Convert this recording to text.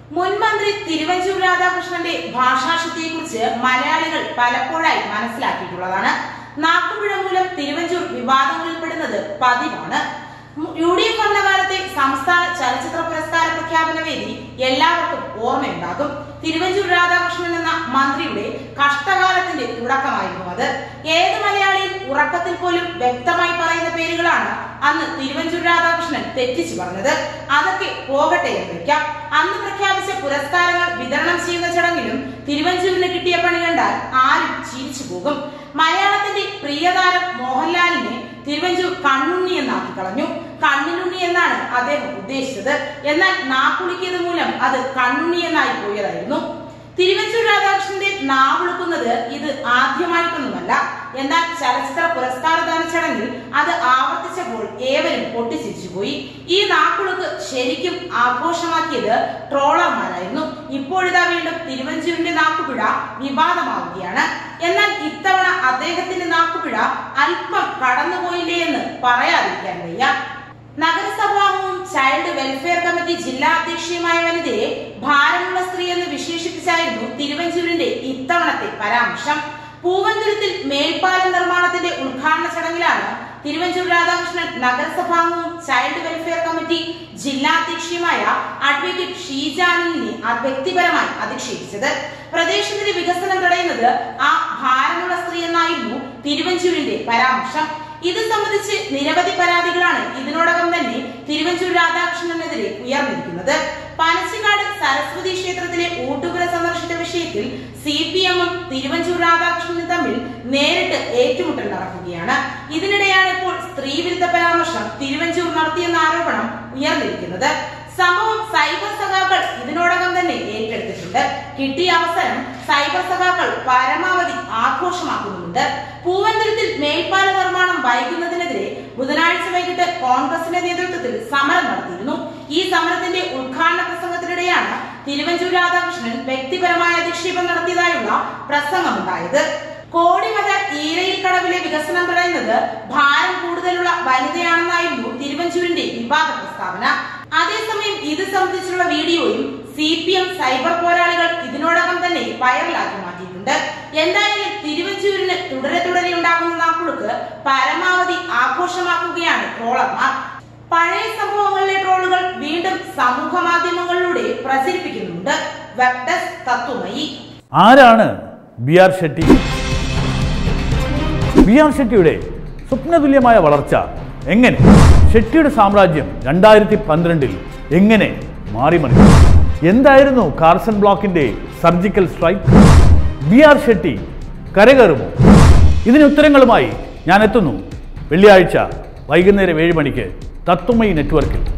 മുൻ മന്ത്രി തിരുവഞ്ചൂർ രാധാകൃഷ്ണന്റെ ഭാഷാശുദ്ധിയെക്കുറിച്ച് മലയാളികൾ പലപ്പോഴായി മനസ്സിലാക്കിയിട്ടുള്ളതാണ് നാക്കുപിഴ മൂലം തിരുവഞ്ചൂർ വിവാദങ്ങളിൽപ്പെടുന്നത് പതിവാണ് യു ഡി എഫ് ഭരണകാലത്തെ സംസ്ഥാന ചലച്ചിത്ര പുരസ്കാര പ്രഖ്യാപന വേദി എല്ലാവർക്കും ഓർമ്മയുണ്ടാകും തിരുവഞ്ചൂർ രാധാകൃഷ്ണൻ എന്ന മന്ത്രിയുടെ കഷ്ടകാലത്തിന്റെ തുടക്കമായിരുന്നു അത് ഏത് മലയാളിയും ഉറക്കത്തിൽ പോലും വ്യക്തമായി പറയുന്ന പേരുകളാണ് അന്ന് തിരുവഞ്ചൂർ രാധാകൃഷ്ണൻ തെറ്റിച്ചു പറഞ്ഞത് അതൊക്കെ പോകട്ടെ എന്ന് വെക്കാം അന്ന് പ്രഖ്യാപിച്ച പുരസ്കാരങ്ങൾ വിതരണം ചെയ്യുന്ന ചടങ്ങിലും തിരുവഞ്ചൂരിന് കിട്ടിയ പണി കണ്ടാൽ ആരും ചിരിച്ചു പോകും മലയാളത്തിന്റെ പ്രിയതാരം മോഹൻലാലിനെ തിരുവഞ്ചൂർ കണ്ണുണ്ണി എന്നാക്കി കളഞ്ഞു കണ്ണിനുണ്ണി എന്നാണ് അദ്ദേഹം ഉദ്ദേശിച്ചത് എന്നാൽ നാക്കുളിക്കിയത് മൂലം അത് കണ്ണുണ്ണി എന്നായി പോയതായിരുന്നു തിരുവഞ്ചൂർ രാധാകൃഷ്ണന്റെ നാവുളുക്കുന്നത് ഇത് ആദ്യമായിട്ടൊന്നുമല്ല എന്നാൽ ചലച്ചിത്ര പുരസ്കാരദാന ചടങ്ങിൽ അത് ആവർത്തിച്ചപ്പോൾ ഏവരും പൊട്ടിച്ചിരിച്ചുപോയി ഈ നാക്കുളുക്ക് ശരിക്കും ആഘോഷമാക്കിയത് ട്രോളർമാരായിരുന്നു ഇപ്പോഴിതാ വീണ്ടും തിരുവഞ്ചൂരിന്റെ നാക്കുപിഴ വിവാദമാവുകയാണ് എന്നാൽ ഇത്തവണ അദ്ദേഹത്തിന്റെ നാക്കുപിഴ അല്പം കടന്നുപോയില്ലേ എന്ന് പറയാതിരിക്കാൻ വയ്യ നഗരസഭാംഗവും ചൈൽഡ് വെൽഫെയർ കമ്മിറ്റി ജില്ലാ അധ്യക്ഷയുമായ വനിതയെ ഭാരമുള്ള സ്ത്രീ എന്ന് വിശേഷിപ്പിച്ചായിരുന്നു തിരുവഞ്ചൂരിന്റെ ഇത്തവണത്തെ പരാമർശം പൂവന്തുരത്തിൽ മേൽപ്പാലം നിർമ്മാണത്തിന്റെ ഉദ്ഘാടന ചടങ്ങിലാണ് തിരുവഞ്ചൂർ രാധാകൃഷ്ണൻ നഗരസഭാംഗവും ചൈൽഡ് വെൽഫെയർ കമ്മിറ്റി ജില്ലാ അധ്യക്ഷയുമായ അഡ്വക്കേറ്റ് ഷീജാനിനെ വ്യക്തിപരമായി അധിക്ഷേപിച്ചത് പ്രദേശത്തിന്റെ വികസനം തടയുന്നത് ആ ഭാരമുള്ള സ്ത്രീ എന്നായിരുന്നു തിരുവഞ്ചൂരിന്റെ പരാമർശം ഇത് സംബന്ധിച്ച് നിരവധി പരാതികളാണ് ഇതിനോടകം തന്നെ തിരുവഞ്ചൂർ രാധാകൃഷ്ണനെതിരെ ഉയർന്നിരിക്കുന്നത് പനച്ചിക്കാട് സരസ്വതി ക്ഷേത്രത്തിലെ ഊട്ടുപുര സന്ദർശിച്ച വിഷയത്തിൽ സി പി എമ്മും തിരുവഞ്ചൂർ രാധാകൃഷ്ണനും തമ്മിൽ നേരിട്ട് ഏറ്റുമുട്ടൽ നടക്കുകയാണ് ഇതിനിടെയാണ് ഇപ്പോൾ സ്ത്രീവിരുദ്ധ പരാമർശം തിരുവഞ്ചൂർ നടത്തിയെന്ന ആരോപണം ഉയർന്നിരിക്കുന്നത് സംഭവം സൈബർ സഖാക്കൾ ഇതിനോടകം തന്നെ ഏറ്റെടുത്തിട്ടുണ്ട് കിട്ടിയ അവസരം സൈബർ സഖാക്കൾ പരമാവധി ആഘോഷമാക്കുന്നുണ്ട് പൂവന്തുരത്തിൽ മേൽപ്പാല നിർമ്മാണം വൈകുന്നതിനെതിരെ ബുധനാഴ്ച വൈകിട്ട് കോൺഗ്രസിന്റെ നേതൃത്വത്തിൽ സമരം നടത്തിയിരുന്നു ഈ സമരത്തിന്റെ ഉദ്ഘാടന പ്രസംഗത്തിനിടെയാണ് തിരുവഞ്ചൂർ രാധാകൃഷ്ണൻ വ്യക്തിപരമായ അധിക്ഷേപം നടത്തിയതായുള്ള പ്രസംഗമുണ്ടായത് കോടിമത ഈരയിൽ കടവിലെ വികസനം തടയുന്നത് ഭാരം കൂടുതലുള്ള വനിതയാണെന്നായിരുന്നു തിരുവഞ്ചൂരിന്റെ വിവാദ പ്രസ്താവന അതേസമയം ഇത് സംബന്ധിച്ചുള്ള വീഡിയോയും സി പി എം സൈബർ പോരാളികൾ ഇതിനോടകം തന്നെ വൈറലാക്കി മാറ്റിയിട്ടുണ്ട് എന്തായാലും തിരുവഞ്ചൂരിന് തുടരെ തുടരെ ഉണ്ടാകുന്ന നാക്കുളുക്ക് പരമാവധി ആഘോഷമാക്കുകയാണ് ട്രോളർമാർ പഴയ സംഭവങ്ങളിലെ ട്രോളുകൾ വീണ്ടും സമൂഹ മാധ്യമങ്ങളിലൂടെ പ്രചരിപ്പിക്കുന്നുണ്ട് വെബ് ഡെസ്ക് തത്വമയി ആരാണ് B R Shetty B R ഷെട്ടിയുടെ സ്വപ്നതുല്യമായ വളർച്ച എങ്ങനെ ഷെട്ടിയുടെ സാമ്രാജ്യം രണ്ടായിരത്തി പന്ത്രണ്ടിൽ എങ്ങനെ മാറിമറിഞ്ഞു എന്തായിരുന്നു കാർസൺ ബ്ലോക്കിന്റെ surgical strike B R Shetty കരകയറുമോ ഇതിന് ഉത്തരങ്ങളുമായി ഞാൻ എത്തുന്നു വെള്ളിയാഴ്ച വൈകുന്നേരം ഏഴ് മണിക്ക് തത്വമയി നെറ്റ്വർക്കിൽ